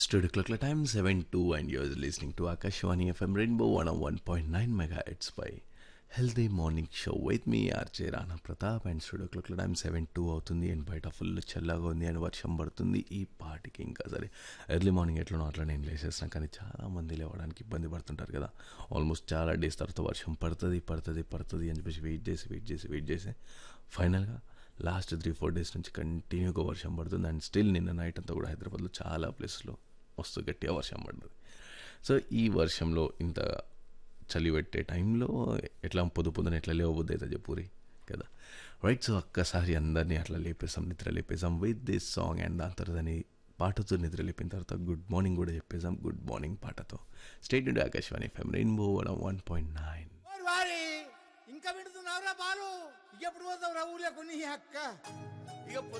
Studio Clock time 7 2 and you're listening to Akashwani FM Rainbow 101.9 megahertz by healthy morning show with మీ RJ Rana Pratap and studio క్లాక్లో time seven two అవుతుంది and బయట full చల్లగా ఉంది and వర్షం పడుతుంది ఈ పాటికి ఇంకా సరే ఎర్లీ మార్నింగ్ ఎట్లనో అట్లా నేను లేసేస్తాను కానీ చాలా మంది లేవడానికి ఇబ్బంది పడుతుంటారు కదా ఆల్మోస్ట్ చాలా డేస్ తర్వాత వర్షం పడుతుంది పడుతుంది పడుతుంది అని చెప్పేసి వెయిట్ చేసి వెయిట్ చేసి వెయిట్ చేసి ఫైనల్గా లాస్ట్ త్రీ ఫోర్ డేస్ నుంచి కంటిన్యూగా వర్షం పడుతుంది అండ్ స్టిల్ నిన్న నైట్ అంతా కూడా హైదరాబాద్లో చాలా ప్లేస్లో మస్తు గట్టిగా వర్షం పడుతుంది సో ఈ వర్షంలో ఇంత చలి పెట్టే టైంలో ఎట్లా పొద్దు పొద్దున ఎట్లా లేవబుద్ది అయితే చెప్పురి కదా రైట్ సో ఒక్కసారి అందరినీ అట్లా లేపేసాం నిద్ర లేపేసాం విత్ దిస్ సాంగ్ అండ్ దాని తర్వాత దాని పాటతో నిద్ర లేపిన తర్వాత గుడ్ మార్నింగ్ కూడా చెప్పేసాం గుడ్ మార్నింగ్ పాటతో స్టేట్ నుండి Akashvani FM Rainbow one point nine ఓరి వారి ఇంకా పెడుతున్నావురా బాలు ఇక ఎప్పుడు పోతావురా ఊర్లో కొన్ని అక్క ఇక పొద్దు